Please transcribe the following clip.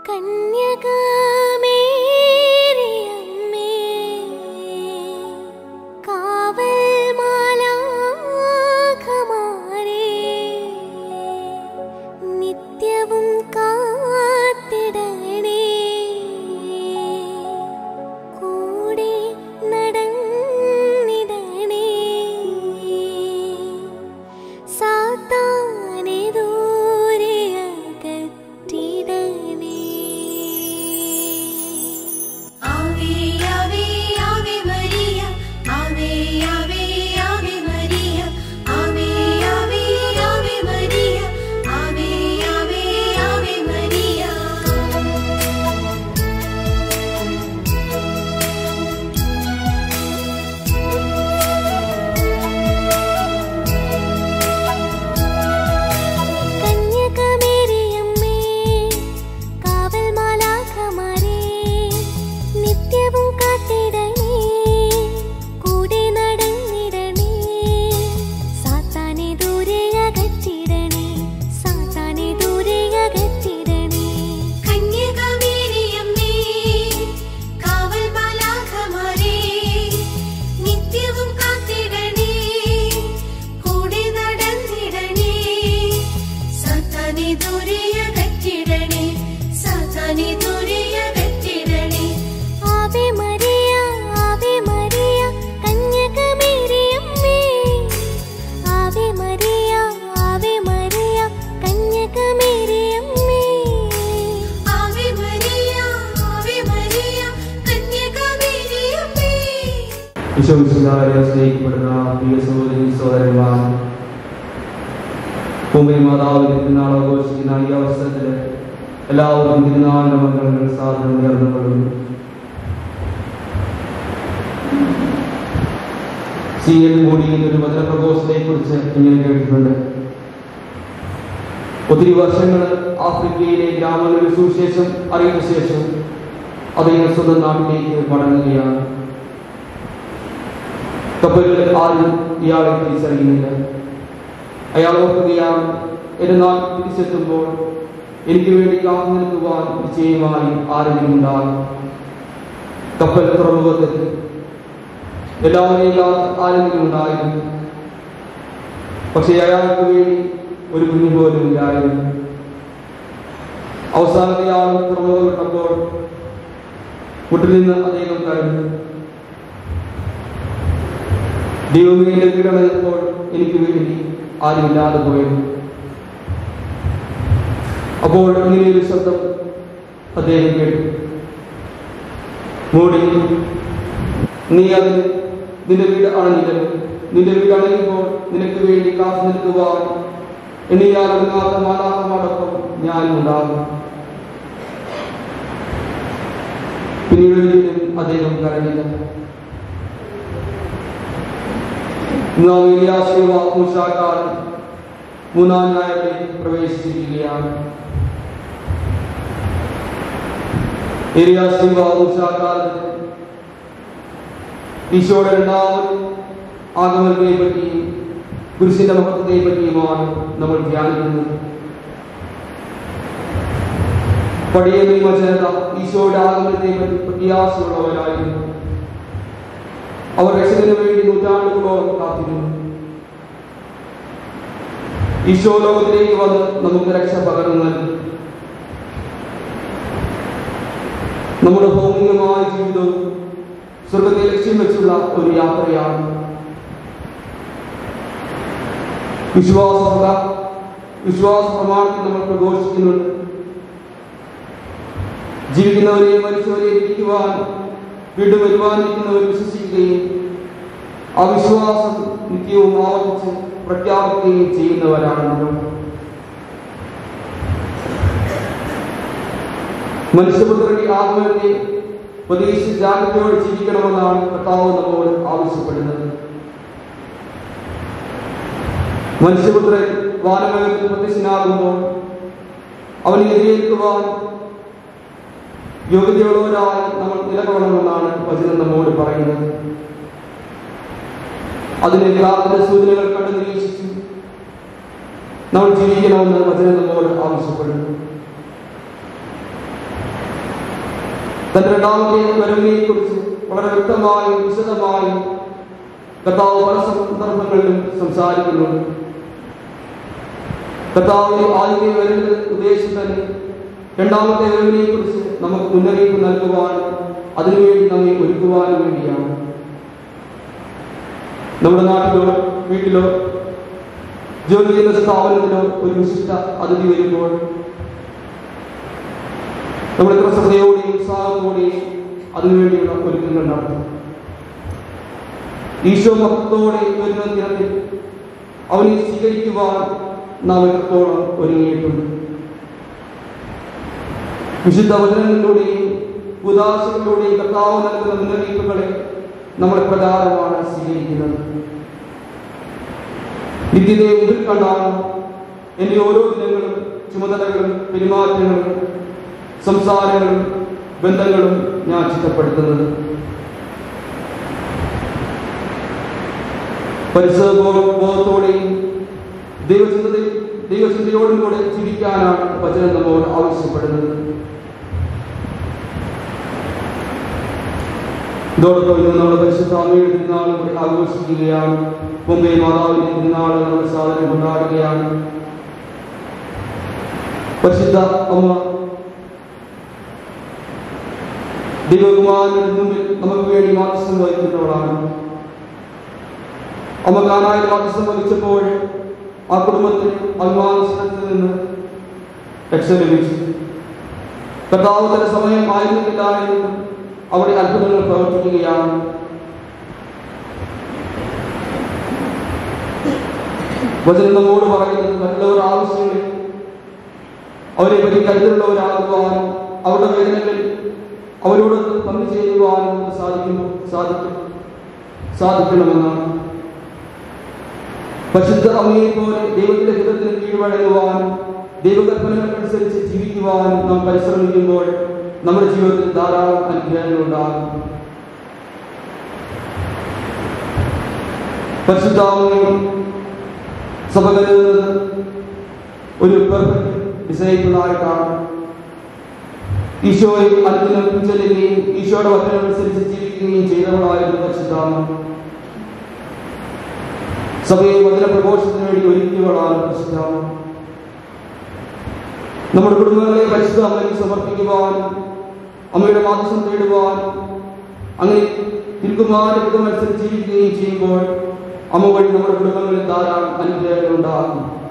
കന്യകമേരിയമ്മേ കാവൽ മാലാഖമാരേ നിത്യവും കാത്തിടണേ കൂടെ നടന്നിടണേ സാത്താനെ ദൂരെ അകറ്റിടണേ ആവേ ആവേ ആവേ മരിയ ആവേ ആവേ ആവേ മരിയ ആവേ ആവേ ആവേ മരിയ ആവേ ആവേ ആവേ മരിയ കന്യകമേരിയമ്മേ കാവൽ മാലാഖമാരേ നിത്യവും കാത്തിടണേ കൂടെ നടന്നിടണേ സാത്താനെ ദൂരെ അകറ്റിടണേ സാത്താനെ ദൂരെ അകറ്റിടണേ കന്യകമേരിയമ്മേ കാവൽ മാലാഖമാരേ നിത്യവും കാത്തിടണേ കൂടെ നടന്നിടണേ സാത്താനെ ദൂരെയകറ്റിടണേ സാത്താനെ ദൂരെയകറ്റിടണേ ആവേ മരിയ ആവേ മരിയ കന്യകമേരിയമ്മേ ആവേ മരിയ ആവേ മരിയ കന്യകമേരിയമ്മേ ആവേ മരിയ ആവേ മരിയ കന്യകമേരിയമ്മേ വിശ്വവിശുദ്ധാരെ സ്നേഹിക്കപ്പെടുന്ന പ്രിയ സഹോദരി സഹോദരന്മാർ ഭൂമി മാതാവിന്റെ തിരുനാൾ ആഘോഷിക്കുന്ന ഈ അവസരത്തിൽ എല്ലാവർക്കും തിരുനാളിന്റെ മംഗളങ്ങൾ സാധനം നേർന്നുകൊള്ളുന്നു സി എൽ മോഡിയിൽ ഒരു വചന പ്രഘോഷത്തെ കുറിച്ച് ഇങ്ങനെ കേട്ടിട്ടുണ്ട് ഒത്തിരി വർഷങ്ങൾ ആഫ്രിക്കയിലെ ഗ്രാമങ്ങളിൽ സുവിശേഷം അറിയുന്ന ശേഷം അദ്ദേഹം സ്വന്തം നാട്ടിലേക്ക് മടങ്ങുകയാണ് കപ്പലിൽ ആരും ഇയാളെ തിരിച്ചറിയുന്നില്ല അയാൾ ഓർക്കുകയാണ് എന്റെ നാൾ തിരിച്ചെത്തുമ്പോൾ എനിക്ക് വേണ്ടി കാത്തു നിൽക്കുവാൻ നിശ്ചയമായി ആരെങ്കിലും ഉണ്ടാകും കപ്പൽ തുറമുഖത്തെത്തി എല്ലാവരെയും കാത്ത് ആരെങ്കിലും ഉണ്ടായിരുന്നു പക്ഷേ അയാൾക്ക് വേണ്ടി ഒരു കുഞ്ഞു പോലും ഇല്ലായിരുന്നു അവസാനത്തെ ആൾ തുറമുഖം വിട്ടപ്പോൾ മുട്ടിൽ നിന്ന് അദ്ദേഹം കരഞ്ഞു ദൈവമേ എന്റെ വീടണഞ്ഞപ്പോൾ എനിക്ക് വേണ്ടി ആരുമില്ലാതെ പോയത് അപ്പോൾ ഇങ്ങനെ ഒരു ശബ്ദം അദ്ദേഹം കേട്ടു മൂടി നീ അതിന് നിന്റെ വീട് അണഞ്ഞില്ലല്ലോ നിന്റെ വീട് അണയുമ്പോൾ നിനക്ക് വേണ്ടി കാത്തു നിൽക്കുവാൻ എണ്ണിയാലൊന്നാത്ത മാതാക്കന്മാരൊപ്പം ഞാനും ഉണ്ടാകും പിന്നീട് ഒരിക്കലും അദ്ദേഹം കരഞ്ഞില്ല നാം ഏലിയാശിവ മൂശാക്കാരൻ മൂന്നാം ന്യായത്തിലേക്ക് പ്രവേശിച്ചിരിക്കുകയാണ് ഏലിയാശിവ മൂശാക്കാരൻ ഈശോയുടെ രണ്ടാമത് ആഗമനത്തെ പറ്റിയും കുരിശിന്റെ മഹത്വത്തെ പറ്റിയുമാണ് നമ്മൾ ധ്യാനിക്കുന്നത് പടിയ നിയമജനത ഈശോയുടെ ആഗമനത്തെ പറ്റി പ്രത്യാശയുള്ളവരായിരുന്നു അവർ രക്ഷകന് വേണ്ടി നൂറ്റാണ്ടുകളോളം കാത്തിരുന്നു ഈശോ ലോകത്തിലേക്ക് വന്ന് നമുക്ക് രക്ഷ പകർന്നു നൽകി നമ്മുടെ ഭൗമികമായ ജീവിതവും സ്വർഗത്തെ ലക്ഷ്യം വെച്ചുള്ള ഒരു യാത്രയാണ് വിശ്വാസ വിശ്വാസ പ്രമാണത്തിൽ നമ്മൾ പ്രഘോഷിക്കുന്നുണ്ട് ജീവിക്കുന്നവരെയും മരിച്ചവരെയും ഇരിക്കുവാൻ വീണ്ടും വരുവാനിരിക്കുന്നവർ വിശ്വസിക്കുകയും ആ വിശ്വാസം നിത്യവും ആവർത്തിച്ച് പ്രഖ്യാപിക്കുകയും ചെയ്യുന്നവരാണ് നമ്മൾ മനുഷ്യപുത്രന്റെ ആത്മഹത്യ പ്രതീക്ഷിച്ച് ജാഗ്രതയോടെ ജീവിക്കണമെന്നാണ് കർത്താവ് നമ്മോട് ആവശ്യപ്പെടുന്നത് മനുഷ്യപുത്രൻ വാനമേഖലത്തിൽ പ്രത്യക്ഷനാകുമ്പോൾ അവനെ എതിരേൽക്കുവാൻ യോഗ്യതയുള്ളവരായി നമ്മൾ നിലകൊള്ളണമെന്നാണ് വചനം നമ്മോട് പറയുന്നത് അതിനെ യഥാർത്ഥ സൂചനകൾ കണ്ട് നിരീക്ഷിച്ചു നമ്മൾ ജീവിക്കണമെന്ന് വചനം നമ്മോട് ആവശ്യപ്പെടുന്നു തന്റെ രണ്ടാമത്തെ വരവിനെ കുറിച്ച് വളരെ വ്യക്തമായും വിശദമായും കർത്താവ് പല സന്ദർഭങ്ങളിലും സംസാരിക്കുന്നുണ്ട് കർത്താവിന്റെ ആദ്യത്തെ വരവിന്റെ ഉദ്ദേശം തന്നെ രണ്ടാമത്തെ വരവിനെ കുറിച്ച് നമുക്ക് മുന്നറിയിപ്പ് നൽകുവാനും അതിനുവേണ്ടി നമ്മെ ഒരുക്കുവാനും വേണ്ടിയാണ് നമ്മുടെ നാട്ടിലോ വീട്ടിലോ ജോലി ചെയ്യുന്ന സ്ഥാപനത്തിലോ ഒരു വിശിഷ്ട അതിഥി വരുമ്പോൾ നമ്മൾ എത്ര ശ്രദ്ധയോടെയും ഉത്സാഹത്തോടെയും അതിനുവേണ്ടിയുള്ള ഒരുക്കങ്ങൾ നടത്തും ഈശോ മഹത്വത്തോടെ വരുന്ന ദിനത്തിൽ അവനെ സ്വീകരിക്കുവാൻ നാം എത്രത്തോളം ഒരുങ്ങിയിട്ടുണ്ട് വിശുദ്ധ വചനങ്ങളിലൂടെയും ഉദാശകളിലൂടെയും കർത്താവ് നൽകുന്ന മുന്നറിയിപ്പുകളെ നമ്മൾ പ്രകാരമാണ് സ്വീകരിക്കുന്നത് നിത്യതയെ മുമ്പിൽ കണ്ടാണ് എൻ്റെ ഓരോ ദിനങ്ങളും ചുമതലകളും പെരുമാറ്റങ്ങളും സംസാരങ്ങളും ബന്ധങ്ങളും ഞാൻ ചിട്ടപ്പെടുത്തുന്നത് പരിസരബോധത്തോടെയും ദൈവചിന്തയിൽ ദൈവചിന്തയോടും കൂടെ ജീവിക്കാനാണ് വചനം നമ്മോട് ആവശ്യപ്പെടുന്നത് ഇതോടൊപ്പം ഇന്ന് നമ്മൾ പരിശുദ്ധ അമ്മയുടെ തിരുനാളും കൂടി ആഘോഷിക്കുകയാണ് മുംബൈ മാതാവിന്റെ തിരുനാൾ നമ്മൾ സാധനം കൊണ്ടാടുകയാണ് പരിശുദ്ധ അമ്മ ദൈവകുമാരന്റെ മുമ്പിൽ നമുക്ക് വേണ്ടി മാധ്യസ്ഥം വഹിക്കുന്നവളാണ് അമ്മ കാനായി മാധ്യസ്ഥം വഹിച്ചപ്പോൾ ആ കുടുംബത്തിന് അഭിമാനത്തിൽ നിന്ന് രക്ഷ ലഭിച്ചു കർത്താവ് തന്റെ സമയം ആയിരുന്നില്ല എന്ന് അവിടെ അത്ഭുതങ്ങൾ പ്രവർത്തിക്കുകയാണ് വചനം നമ്മോട് പറയുന്നത് മറ്റുള്ളവർ ആവശ്യങ്ങളിൽ അവരെ പറ്റി കരുതലുള്ളവരാകുവാനും അവരുടെ വേദനകളിൽ അവരോട് പങ്കു ചെയ്യുവാനും നമുക്ക് സാധിക്കുമ്പോൾ സാധിക്കും സാധിക്കണമെന്നാണ് പരിശുദ്ധ അമ്മയെ പോലെ ദൈവത്തിന്റെ ഹിതത്തിന് കീഴ്വഴങ്ങുവാനും ദൈവകൽപ്പനകൾക്കനുസരിച്ച് ജീവിക്കുവാനും നാം പരിശ്രമിക്കുമ്പോൾ നമ്മുടെ ജീവിതത്തിൽ ധാരാളം അനുഗ്രഹങ്ങൾ ഉണ്ടാകും പരിശുദ്ധാമയെ സഭ കരുതുന്നത് ഒരു പെർഫെക്റ്റ് ഡിസൈബിളായിട്ടാണ് ഈശോയെ അനുദിനം പിൻചെല്ലുകയും ഈശോയുടെ വചനമനുസരിച്ച് ജീവിക്കുകയും ചെയ്തവളായിരുന്നു പരിശുദ്ധാമ സഭയെ വചന പ്രഘോഷത്തിന് വേണ്ടി ഒരുക്കിയവളാണ് പരിശുദ്ധാമ നമ്മുടെ കുടുംബങ്ങളെ പരിശുദ്ധ അമ്മയ്ക്ക് സമർപ്പിക്കുവാനും അമ്മയുടെ മാധ്യസം തേടുവാനും അങ്ങനെ തിരുക്കുമാരുടെ ഹിതമനുസരിച്ച് ജീവിക്കുകയും ചെയ്യുമ്പോൾ അമ്മ വഴി നമ്മുടെ കുടുംബങ്ങളിൽ ധാരാളം അനുഗ്രഹങ്ങൾ ഉണ്ടാകും